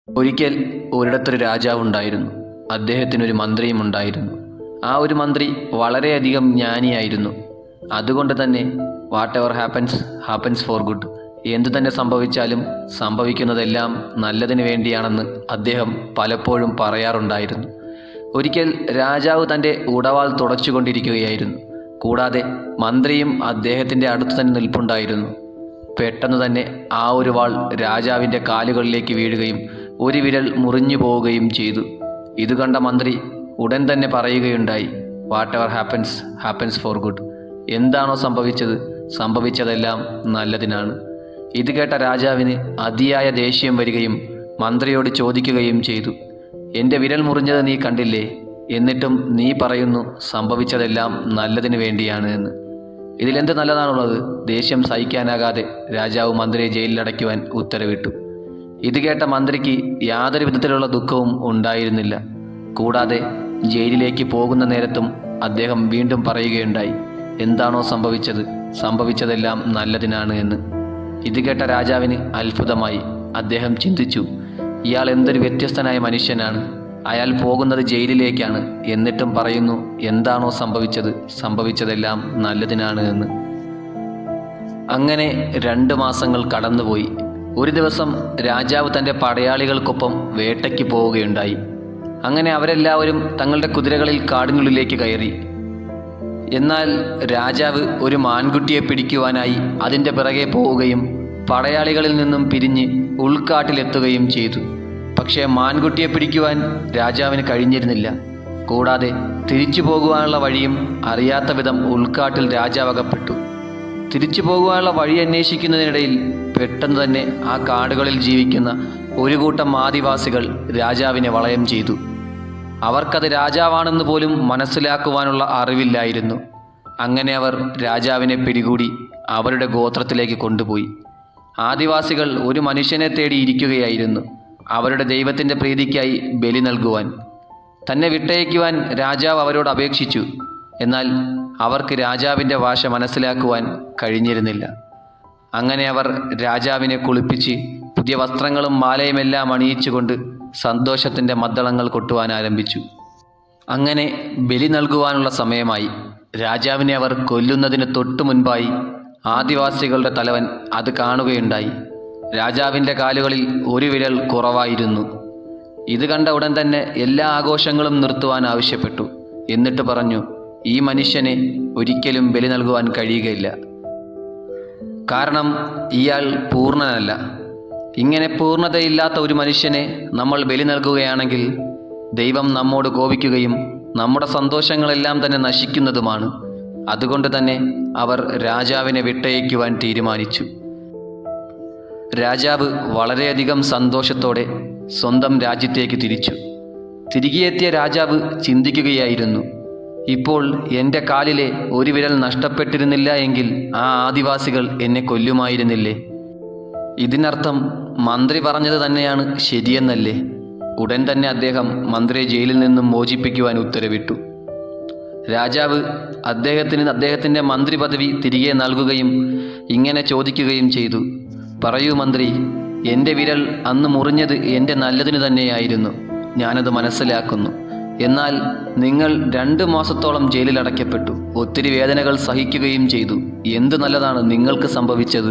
ഒരിക്കൽ ഒരിടത്തൊരു രാജാവുണ്ടായിരുന്നു അദ്ദേഹത്തിനൊരു മന്ത്രിയും ഉണ്ടായിരുന്നു ആ ഒരു മന്ത്രി വളരെയധികം ജ്ഞാനിയായിരുന്നു അതുകൊണ്ട് തന്നെ whatever happens happens for good എന്തു തന്നെ സംഭവിച്ചാലും സംഭവിക്കുന്നതെല്ലാം നല്ലതിന് വേണ്ടിയാണെന്ന് അദ്ദേഹം പലപ്പോഴും പറയാറുണ്ടായിരുന്നു ഒരിക്കൽ രാജാവ് തൻ്റെ ഉടവാൾ തുടച്ചുകൊണ്ടിരിക്കുകയായിരുന്നു കൂടാതെ മന്ത്രിയും അദ്ദേഹത്തിൻ്റെ അടുത്ത് തന്നെ നിൽപ്പുണ്ടായിരുന്നു പെട്ടെന്ന് തന്നെ ആ ഒരു വാൾ രാജാവിൻ്റെ കാലുകളിലേക്ക് വീഴുകയും ഒരു വിരൽ മുറിഞ്ഞു പോവുകയും ചെയ്തു ഇത് കണ്ട മന്ത്രി ഉടൻ തന്നെ പറയുകയുണ്ടായി whatever happens happens for good എന്താണോ സംഭവിച്ചത് സംഭവിച്ചതെല്ലാം നല്ലതിനാണ് ഇത് കേട്ട രാജാവിന് അതിയായ ദേഷ്യം വരികയും മന്ത്രിയോട് ചോദിക്കുകയും ചെയ്തു എൻ്റെ വിരൽ മുറിഞ്ഞത് നീ കണ്ടില്ലേ എന്നിട്ടും നീ പറയുന്നു സംഭവിച്ചതെല്ലാം നല്ലതിന് വേണ്ടിയാണ് എന്ന് ഇതിലെന്ത് നല്ലതാണുള്ളത് ദേഷ്യം സഹിക്കാനാകാതെ രാജാവ് മന്ത്രിയെ ജയിലിലടയ്ക്കുവാൻ ഉത്തരവിട്ടു ഇത് കേട്ട മന്ത്രിക്ക് യാതൊരു വിധത്തിലുള്ള ദുഃഖവും ഉണ്ടായിരുന്നില്ല കൂടാതെ ജയിലിലേക്ക് പോകുന്ന നേരത്തും അദ്ദേഹം വീണ്ടും പറയുകയുണ്ടായി എന്താണോ സംഭവിച്ചത് സംഭവിച്ചതെല്ലാം നല്ലതിനാണ് എന്ന് ഇത് കേട്ട രാജാവിന് അത്ഭുതമായി അദ്ദേഹം ചിന്തിച്ചു ഇയാൾ എന്തൊരു വ്യത്യസ്തനായ മനുഷ്യനാണ് അയാൾ പോകുന്നത് ജയിലിലേക്കാണ് എന്നിട്ടും പറയുന്നു എന്താണോ സംഭവിച്ചത് സംഭവിച്ചതെല്ലാം നല്ലതിനാണ് എന്ന് അങ്ങനെ രണ്ട് മാസങ്ങൾ കടന്നുപോയി ഒരു ദിവസം രാജാവ് തൻ്റെ പടയാളികൾക്കൊപ്പം വേട്ടയ്ക്ക് പോവുകയുണ്ടായി അങ്ങനെ അവരെല്ലാവരും തങ്ങളുടെ കുതിരകളിൽ കാടിനുള്ളിലേക്ക് കയറി എന്നാൽ രാജാവ് ഒരു മാൻകുട്ടിയെ പിടിക്കുവാനായി അതിൻ്റെ പിറകെ പോവുകയും പടയാളികളിൽ നിന്നും പിരിഞ്ഞ് ഉൾക്കാട്ടിലെത്തുകയും ചെയ്തു പക്ഷേ മാൻകുട്ടിയെ പിടിക്കുവാൻ രാജാവിന് കഴിഞ്ഞിരുന്നില്ല കൂടാതെ തിരിച്ചു പോകുവാനുള്ള വഴിയും അറിയാത്ത വിധം ഉൾക്കാട്ടിൽ രാജാവ് അകപ്പെട്ടു തിരിച്ചു പോകുവാനുള്ള വഴി അന്വേഷിക്കുന്നതിനിടയിൽ പെട്ടെന്ന് തന്നെ ആ കാടുകളിൽ ജീവിക്കുന്ന ഒരു കൂട്ടം ആദിവാസികൾ രാജാവിനെ വളയം ചെയ്തു അവർക്കത് രാജാവാണെന്ന് പോലും മനസ്സിലാക്കുവാനുള്ള അറിവില്ലായിരുന്നു അങ്ങനെ അവർ രാജാവിനെ പിടികൂടി അവരുടെ ഗോത്രത്തിലേക്ക് കൊണ്ടുപോയി ആദിവാസികൾ ഒരു മനുഷ്യനെ തേടി ഇരിക്കുകയായിരുന്നു അവരുടെ ദൈവത്തിൻ്റെ പ്രീതിക്കായി ബലി നൽകുവാൻ തന്നെ വിട്ടയക്കുവാൻ രാജാവ് അവരോട് അപേക്ഷിച്ചു എന്നാൽ അവർക്ക് രാജാവിൻ്റെ ഭാഷ മനസ്സിലാക്കുവാൻ കഴിഞ്ഞിരുന്നില്ല അങ്ങനെ അവർ രാജാവിനെ കുളിപ്പിച്ച് പുതിയ വസ്ത്രങ്ങളും മാലയുമെല്ലാം അണിയിച്ചുകൊണ്ട് സന്തോഷത്തിൻ്റെ മദ്ദളങ്ങൾ കൊട്ടുവാൻ ആരംഭിച്ചു അങ്ങനെ ബലി നൽകുവാനുള്ള സമയമായി രാജാവിനെ അവർ കൊല്ലുന്നതിന് തൊട്ടു മുൻപായി ആദിവാസികളുടെ തലവൻ അത് കാണുകയുണ്ടായി രാജാവിൻ്റെ കാലുകളിൽ ഒരു വിരൽ കുറവായിരുന്നു ഇത് കണ്ട ഉടൻ തന്നെ എല്ലാ ആഘോഷങ്ങളും നിർത്തുവാൻ ആവശ്യപ്പെട്ടു എന്നിട്ട് പറഞ്ഞു ഈ മനുഷ്യനെ ഒരിക്കലും ബലി നൽകുവാൻ കഴിയുകയില്ല കാരണം ഇയാൾ പൂർണ്ണനല്ല ഇങ്ങനെ പൂർണ്ണതയില്ലാത്ത ഒരു മനുഷ്യനെ നമ്മൾ ബലി നൽകുകയാണെങ്കിൽ ദൈവം നമ്മോട് കോപിക്കുകയും നമ്മുടെ സന്തോഷങ്ങളെല്ലാം തന്നെ നശിക്കുന്നതുമാണ് അതുകൊണ്ട് തന്നെ അവർ രാജാവിനെ വിട്ടയക്കുവാൻ തീരുമാനിച്ചു രാജാവ് വളരെയധികം സന്തോഷത്തോടെ സ്വന്തം രാജ്യത്തേക്ക് തിരിച്ചു തിരികെയെത്തിയ രാജാവ് ചിന്തിക്കുകയായിരുന്നു ഇപ്പോൾ എൻ്റെ കാലിലെ ഒരു വിരൽ നഷ്ടപ്പെട്ടിരുന്നില്ല എങ്കിൽ ആ ആദിവാസികൾ എന്നെ കൊല്ലുമായിരുന്നില്ലേ ഇതിനർത്ഥം മന്ത്രി പറഞ്ഞത് തന്നെയാണ് ശരിയെന്നല്ലേ ഉടൻ തന്നെ അദ്ദേഹം മന്ത്രിയെ ജയിലിൽ നിന്നും മോചിപ്പിക്കുവാൻ ഉത്തരവിട്ടു രാജാവ് അദ്ദേഹത്തിന് അദ്ദേഹത്തിൻ്റെ മന്ത്രി പദവി തിരികെ നൽകുകയും ഇങ്ങനെ ചോദിക്കുകയും ചെയ്തു പറയൂ മന്ത്രി എൻ്റെ വിരൽ അന്ന് മുറിഞ്ഞത് എൻ്റെ നല്ലതിനു തന്നെയായിരുന്നു ഞാനത് മനസ്സിലാക്കുന്നു എന്നാൽ നിങ്ങൾ രണ്ട് മാസത്തോളം ജയിലിൽ അടയ്ക്കപ്പെട്ടു ഒത്തിരി വേദനകൾ സഹിക്കുകയും ചെയ്തു എന്ത് നല്ലതാണ് നിങ്ങൾക്ക് സംഭവിച്ചത്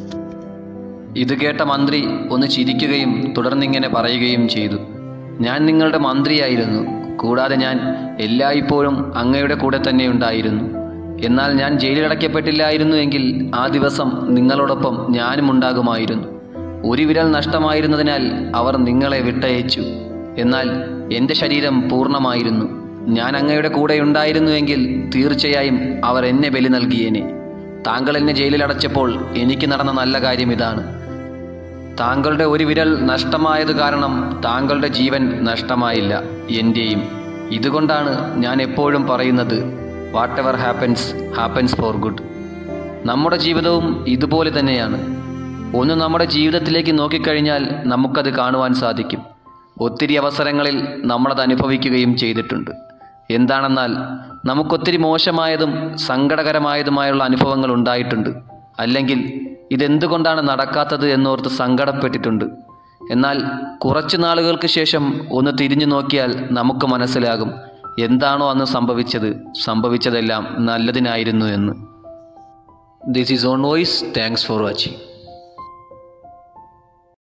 ഇത് കേട്ട മന്ത്രി ഒന്ന് ചിരിക്കുകയും തുടർന്നിങ്ങനെ പറയുകയും ചെയ്തു ഞാൻ നിങ്ങളുടെ മന്ത്രിയായിരുന്നു കൂടാതെ ഞാൻ എല്ലായ്പ്പോഴും അങ്ങയുടെ കൂടെ തന്നെ ഉണ്ടായിരുന്നു എന്നാൽ ഞാൻ ജയിലിലടയ്ക്കപ്പെട്ടില്ലായിരുന്നു എങ്കിൽ ആ ദിവസം നിങ്ങളോടൊപ്പം ഞാനും ഉണ്ടാകുമായിരുന്നു ഒരു വിരൽ നഷ്ടമായിരുന്നതിനാൽ അവർ നിങ്ങളെ വിട്ടയച്ചു എന്നാൽ എൻ്റെ ശരീരം പൂർണ്ണമായിരുന്നു ഞാൻ അങ്ങയുടെ കൂടെ ഉണ്ടായിരുന്നുവെങ്കിൽ തീർച്ചയായും അവർ എന്നെ ബലി നൽകിയേനെ താങ്കൾ എന്നെ ജയിലിലടച്ചപ്പോൾ എനിക്ക് നടന്ന നല്ല കാര്യം ഇതാണ് താങ്കളുടെ ഒരു വിരൽ നഷ്ടമായത് കാരണം താങ്കളുടെ ജീവൻ നഷ്ടമായില്ല എൻ്റെയും ഇതുകൊണ്ടാണ് ഞാൻ എപ്പോഴും പറയുന്നത് whatever happens happens for good നമ്മുടെ ജീവിതവും ഇതുപോലെ തന്നെയാണ് ഒന്ന് നമ്മുടെ ജീവിതത്തിലേക്ക് നോക്കിക്കഴിഞ്ഞാൽ നമുക്കത് കാണുവാൻ സാധിക്കും ഒത്തിരി അവസരങ്ങളിൽ നമ്മളത് അനുഭവിക്കുകയും ചെയ്തിട്ടുണ്ട് എന്താണെന്നാൽ നമുക്കൊത്തിരി മോശമായതും സങ്കടകരമായതുമായുള്ള അനുഭവങ്ങൾ ഉണ്ടായിട്ടുണ്ട് അല്ലെങ്കിൽ ഇതെന്തുകൊണ്ടാണ് നടക്കാത്തത് എന്നോർത്ത് സങ്കടപ്പെട്ടിട്ടുണ്ട് എന്നാൽ കുറച്ച് നാളുകൾക്ക് ശേഷം ഒന്ന് തിരിഞ്ഞു നോക്കിയാൽ നമുക്ക് മനസ്സിലാകും എന്താണോ അന്ന് സംഭവിച്ചത് സംഭവിച്ചതെല്ലാം നല്ലതിനായിരുന്നു എന്ന് this is on voice thanks for watching